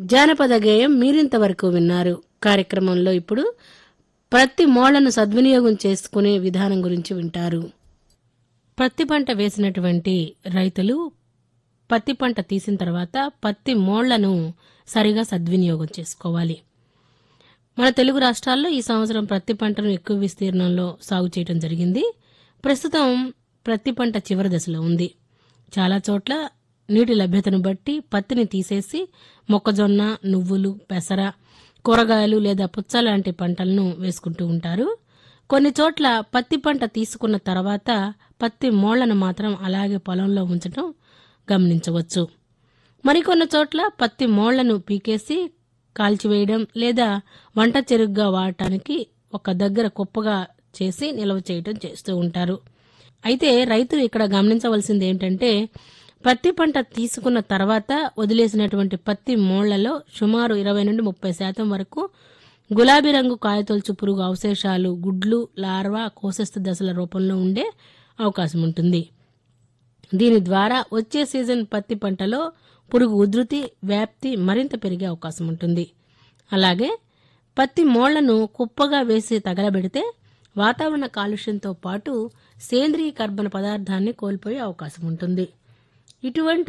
జానపద గేయం మీరింతవరకు విన్నారు కార్యక్రమంలో ఇప్పుడు ప్రతి మోళ్లను సద్వినియోగం చేసుకునే విధానం గురించి వింటారు పత్తి పంట వేసినటువంటి రైతులు పత్తి పంట తీసిన తర్వాత పత్తి మోళ్లను సరిగా సద్వినియోగం చేసుకోవాలి మన తెలుగు రాష్ట్రాల్లో ఈ సంవత్సరం ప్రతి పంటను ఎక్కువ విస్తీర్ణంలో సాగు చేయడం జరిగింది ప్రస్తుతం ప్రతి పంట చివరి దశలో ఉంది చాలా చోట్ల నీటి లభ్యతను బట్టి పత్తిని తీసేసి మొక్కజొన్న నువ్వులు పెసర కూరగాయలు లేదా పుచ్చ లాంటి పంటలను వేసుకుంటూ ఉంటారు కొన్ని చోట్ల పత్తి పంట తీసుకున్న తర్వాత పత్తి మోళ్లను మాత్రం అలాగే పొలంలో ఉంచడం గమనించవచ్చు మరికొన్ని చోట్ల పత్తి మోళ్లను పీకేసి కాల్చివేయడం లేదా వంట చెరుగ్గా వాడటానికి ఒక దగ్గర కుప్పగా చేసి నిల్వ చేయడం చేస్తూ ఉంటారు అయితే రైతులు ఇక్కడ గమనించవలసింది ఏంటంటే పత్తి పంట తీసుకున్న తర్వాత వదిలేసినటువంటి పత్తి మోళ్లలో సుమారు ఇరవై నుండి ముప్పై శాతం వరకు గులాబీ రంగు కాయతొలుచు పురుగు అవశేషాలు గుడ్లు లార్వా కోశస్థ దశల రూపంలో ఉండే అవకాశం ఉంటుంది దీని ద్వారా వచ్చే సీజన్ పత్తి పంటలో పురుగు ఉధృతి వ్యాప్తి మరింత పెరిగే అవకాశం ఉంటుంది అలాగే పత్తి మోళ్లను కుప్పగా వేసి తగలబెడితే వాతావరణ కాలుష్యంతో పాటు సేంద్రీయ కర్బన పదార్థాన్ని కోల్పోయే అవకాశం ఉంటుంది ఇటువంటి